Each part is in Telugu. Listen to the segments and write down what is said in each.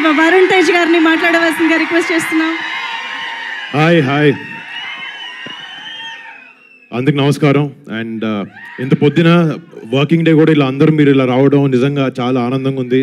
వరుణ్ తేజ్ గారిని మాట్లాడవలసిందిగా రిక్వెస్ట్ చేస్తున్నాం హాయ్ హాయ్ అందరికి నమస్కారం అండ్ ఇంత పొద్దున వర్కింగ్ డే కూడా ఇలా అందరూ మీరు ఇలా రావడం నిజంగా చాలా ఆనందంగా ఉంది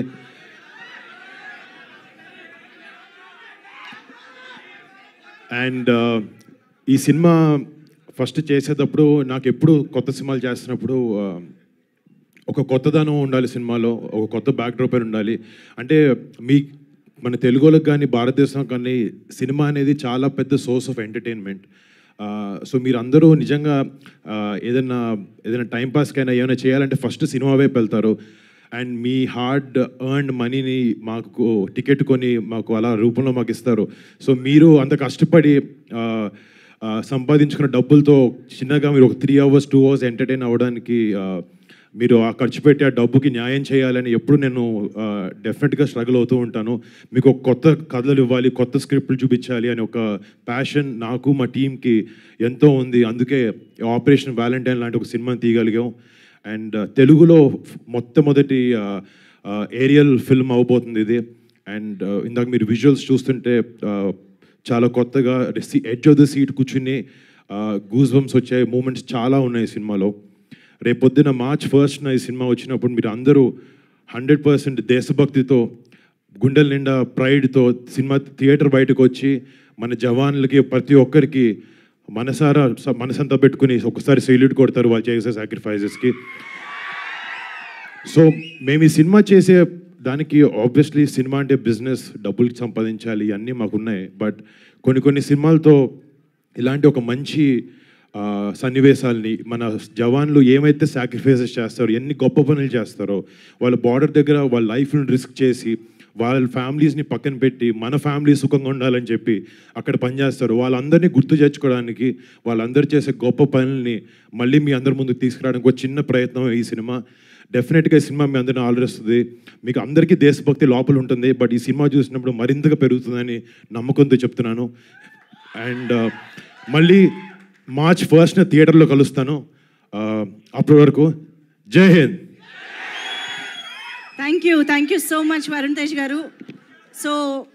అండ్ ఈ సినిమా ఫస్ట్ చేసేటప్పుడు నాకు ఎప్పుడు కొత్త సినిమాలు చేస్తున్నప్పుడు uh, ఒక కొత్తదనం ఉండాలి సినిమాలో ఒక కొత్త బ్యాక్డ్రాప్ అని ఉండాలి అంటే మీ మన తెలుగులకు కానీ భారతదేశం కానీ సినిమా అనేది చాలా పెద్ద సోర్స్ ఆఫ్ ఎంటర్టైన్మెంట్ సో మీరు అందరూ నిజంగా ఆ, ఏదైనా ఏదైనా టైంపాస్కైనా ఏమైనా చేయాలంటే ఫస్ట్ సినిమా వైపు వెళ్తారు అండ్ మీ హార్డ్ ఎర్న్ మనీని మాకు టికెట్ కొని మాకు అలా రూపంలో మాకు ఇస్తారు సో మీరు అంత కష్టపడి ఆ, ఆ, సంపాదించుకున్న డబ్బులతో చిన్నగా మీరు ఒక three hours two hours entertain అవ్వడానికి ఆ, మీరు ఆ ఖర్చు పెట్టి ఆ డబ్బుకి న్యాయం చేయాలని ఎప్పుడు నేను డెఫినెట్గా స్ట్రగుల్ అవుతూ ఉంటాను మీకు ఒక కొత్త కథలు ఇవ్వాలి కొత్త స్క్రిప్ట్లు చూపించాలి అని ఒక ప్యాషన్ నాకు మా టీంకి ఎంతో ఉంది అందుకే ఆపరేషన్ వ్యాలంటైన్ లాంటి ఒక సినిమాని తీయగలిగాం అండ్ తెలుగులో మొట్టమొదటి ఏరియల్ ఫిల్మ్ అవబోతుంది ఇది అండ్ ఇందాక మీరు విజువల్స్ చూస్తుంటే uh, చాలా కొత్తగా ఎడ్జ్ ఆఫ్ ద సీట్ కూర్చుని గూస్ బంప్స్ వచ్చే మూమెంట్స్ చాలా ఉన్నాయి ఈ సినిమాలో రేపొద్దున మార్చ్ ఫస్ట్న ఈ సినిమా వచ్చినప్పుడు మీరు అందరూ హండ్రెడ్ పర్సెంట్ దేశభక్తితో గుండెల నిండా ప్రైడ్తో సినిమా థియేటర్ బయటకు వచ్చి మన జవాన్లకి ప్రతి ఒక్కరికి మనసారా స- మనసంతా పెట్టుకుని ఒకసారి సెల్యూట్ కొడతారు వాళ్ళు చేసే సాక్రిఫైజెస్కి సో మేము ఈ సినిమా చేసే దానికి ఆబ్వియస్లీ సినిమా అంటే బిజినెస్ డబ్బులు సంపాదించాలి అన్నీ మాకున్నాయి బట్ కొన్ని కొన్ని సినిమాలతో ఇలాంటి ఒక మంచి ఆ, సన్నివేశాల్ని మన జవాన్లు ఏమైతే సాక్రిఫైసెస్ చేస్తారో ఎన్ని గొప్ప పనులు చేస్తారో వాళ్ళ బార్డర్ దగ్గర వాళ్ళ లైఫ్ని రిస్క్ చేసి వాళ్ళ ఫ్యామిలీస్ని పక్కన పెట్టి మన ఫ్యామిలీ సుఖంగా ఉండాలని చెప్పి అక్కడ పనిచేస్తారు వాళ్ళందరినీ గుర్తు తెచ్చుకోవడానికి వాళ్ళందరూ చేసే గొప్ప పనుల్ని మళ్ళీ మీ అందరి ముందుకు తీసుకురావడానికి ఒక చిన్న ప్రయత్నం ఈ సినిమా డెఫినెట్గా ఈ సినిమా మీ అందరిని ఆలోచిస్తుంది మీకు అందరికీ దేశభక్తి లోపల ఉంటుంది బట్ ఈ సినిమా చూసినప్పుడు మరింతగా పెరుగుతుందని నమ్మకంతో చెప్తున్నాను అండ్ మళ్ళీ మార్చ్ ఫస్ట్న థియేటర్లో కలుస్తాను Uh, అప్పటి వరకు Jai Hind thank you thank you so much Varun Tej garu so